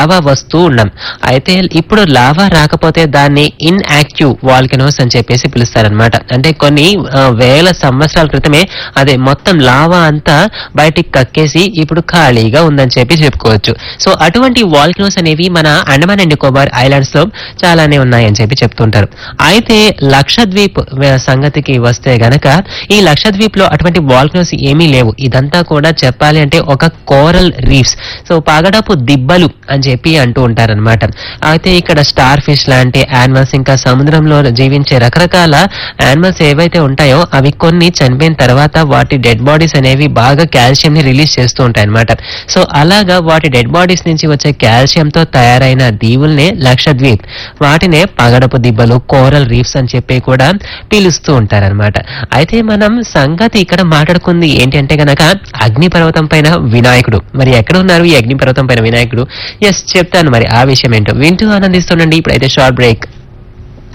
lava వస్తూ ఉన్నాం అయితే ఇప్పుడు లావా రాకపోతే దాన్ని ఇన్యాక్టివ్ వాల్కనోస్ అని చెప్పేసి పిలుస్తారనమాట అంటే కొన్ని ఆ, వేల సంవత్సరాల క్రితమే అదే మొత్తం లావా అంతా బయటికి కక్కేసి ఇప్పుడు ఖాళీగా ఉందని చెప్పి చెప్పుకోవచ్చు సో అటువంటి వాల్కనోస్ అనేవి మన అండమాన్ అండ్ నికోబార్ ఐలాండ్స్ లో చాలానే ఉన్నాయని చెప్పి చెప్తుంటారు అయితే లక్షద్వీప్ వే- సంగతికి వస్తే గనక ఈ లక్షద్వీప్ లో అటువంటి వాల్కనోస్ ఏమీ లేవు ఇదంతా కూడా చెప్పాలి అంటే ఒక కోరల్ రీఫ్స్ సో పగడపు దిబ్బలు అని చెప్పి అంటూ ఉంటారనమాట అయితే ఇక్కడ స్టార్ ఫిష్ లాంటి యానిమల్స్ ఇంకా సముద్రంలో జీవించే రకరకాల యానిమల్స్ ఏవైతే ఉంటాయో అవి కొన్ని చనిపోయిన తర్వాత వాటి డెడ్ బాడీస్ అనేవి బాగా కాల్షియం ని రిలీజ్ చేస్తూ ఉంటాయి అనమాట సో అలాగా వాటి డెడ్ బాడీస్ నుంచి వచ్చే కాల్షియం తో తయారైన దీవుల్నే లక్షద్వీప్ వాటినే పగడపు దిబ్బలు కోరల్ రీఫ్స్ అని చెప్పి కూడా పిలుస్తూ ఉంటారనమాట అయితే మనం సంగతి ఇక్కడ మాట్లాడుకుంది ఏంటి అంటే గనక అగ్నిపర్వతం పైన వినాయకుడు మరి ఎక్కడ ఉన్నారు ఈ అగ్నిపర్వతం పైన వినాయకుడు ఎస్ చెప్తాను మరి ఆ విషయం ఏంటో వింటూ ఆనందిస్తుండండి ఇప్పుడైతే షార్ట్ బ్రేక్